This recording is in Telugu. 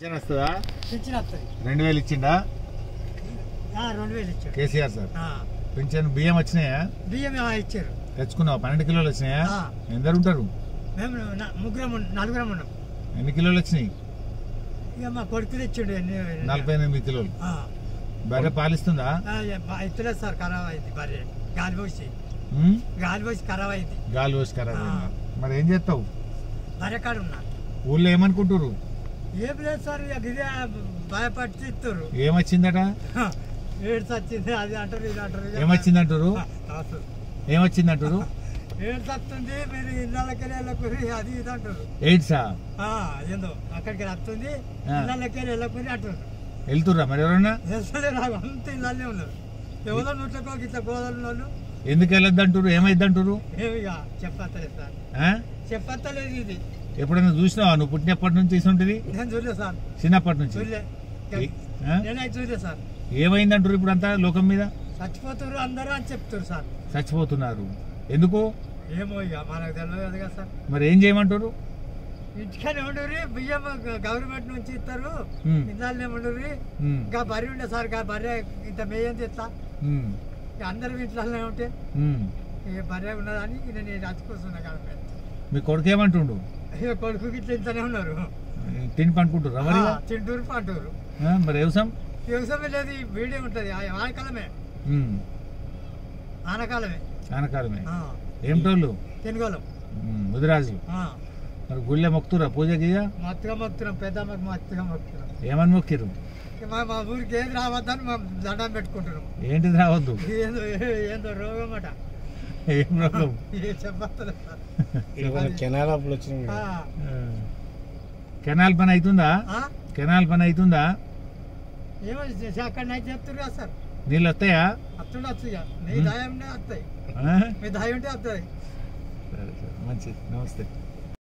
పింఛన్ వస్తుందా పింఛన్ వస్తుంది రెండు వేలు ఇచ్చిండా ఆ, రెండు వేలు ఇచ్చారు కేసీఆర్ సార్ ఆ, పింఛన్ బియ్యం వచ్చినాయా బియ్యం ఏమో ఇచ్చారు తెచ్చుకున్నావా పన్నెండు కిలోలు వచ్చినాయా ఆ. ఎందరు ఉంటారు మేము న- ముగ్గురం ఉన్న- నలుగురం ఉన్నాం ఎన్ని కిలోలు వచ్చినాయి ఇక మా కొడుకు తెచ్చిండు ఎన్ని నలభై ఎనిమిది కిలోలు ఆ, బర్రె పాలిస్తుందా ఆ, ఇక బా- ఇస్తలేదు సార్ ఖరాబ్ అయింది భార్య గాలి పోసి ఉమ్? గాలి పోసి ఖరాబ్ అయింది గాలి పోసి ఖరాబ్ ఆ. అయిందా? మరి ఏం చేస్తావు భార్య కాడ ఉన్నా ఊళ్ళో ఏమనుకుంటారు ఏం లేదు సార్ ఇక ఇదే భయపడి ఇస్తారు ఏమొచ్చిందట ఏడ్స్ వచ్చింది అది అంటారు ఇది అంటారు ఇక ఏమొచ్చిందంటారు ఆ, కాదు. ఏమొచ్చిందంటారు ఏడ్స్ వస్తుంది మీరు ఇళ్ళకి వెళ్ళకూరి అది ఇది అంటారు ఎయిడ్సా ఆ, ఏందో అక్కడికి వస్తుంది ఆ. ఇళ్ళకి వెళ్ళకూరి అంటారు వెళ్తుర్రా మరి ఎవరన్నా అసలే నాకు అంత ఇళ్ళనే ఉన్నారు ఎవరో నూట్లకో ఇట్లా గోదలు వాళ్ళు ఎందుకు వెళ్ళొద్దంటారు ఏమైద్దంటారు ఏమి ఇక చెప్పత్తలేదు సార్ ఆ? చెప్పత్తలేదు ఇది ఎప్పుడైనా చూసినావా నువ్వు పుట్టినప్పటి నుంచి తీసుంటుంది నేను చూడలే సార్ చిన్నప్పటి నుంచి చూడలే ఏ- ఆ? నేనైతే చూడలే సార్ ఏమైందంటారు ఇప్పుడు అంతా లోకం మీద చచ్చిపోతారు అందరూ అని చెప్తారు సార్ చచ్చిపోతున్నారు ఎందుకు ఏమో ఇక మనకు తెలియదు కదా సార్ మరి ఏం చేయమంటారు ఇంటికనే ఉండరు బియ్యం గవర్నమెంట్ నుంచి ఇస్తారు ఉమ్. ఇళ్ళనే ఉండరు ఉమ్, ఇంకా బర్రె ఉండే సార్ ఇంకా బర్రె ఇంత మేయం తెస్తా ఉమ్, ఇక అందరం ఇంట్లోనే ఉంటే ఉమ్. ఇక బర్రె ఉన్నదని ఇక నేను రచ్చుకొస్తున్నా కాబట్టి మీ కొడుకు ఏమంటుండు ఇక కొడుకు ఇట్లా ఇంతనే ఉన్నారు తిని పండుకుంటారు మరి ఆ, తింటూరు పంటూరు మరి వ్యవసాయం వ్యవసాయం లేదు ఈ వీడే ఉంటుంది ఆ ఆనకాలమే ఉమ్, ఆనకాలమే ఆనకాలమే ఆ, ఏమిటోళ్ళు తెనుగోళం ఉమ్, ముదిరాజులు ఆ, మరి గుళ్ళే మొక్కుతురా పూజ గీయ మత్తుగా మొక్కుతున్నాం పెద్దమ్మకి మత్తుగా మొక్కుతున్నాం ఏమని మొక్కిరు ఇక మా మా ఊరికి ఏది రావద్దని మేము దండం పెట్టుకుంటున్నాం ఏంటిది రావద్దు ఏందో ఏందో రోగం అట ఏం రోగం ఏ చెప్పలేదు సార్. కెనాల్ అప్పుడు వచ్చినాయి ఆ, కెనాల్ పని అవుతుందా ఆ? కెనాల్ పని అవుతుందా ఏమో అక్కడ నైట్ చెప్తున్నారు కదా సార్ నీళ్ళు వస్తాయా వస్తుండొచ్చు ఇక మీ ఉమ్. దయ ఉంటే వస్తాయి ఆ? మీ దయ ఉంటే వస్తాయి సరే సరే మంచిది నమస్తే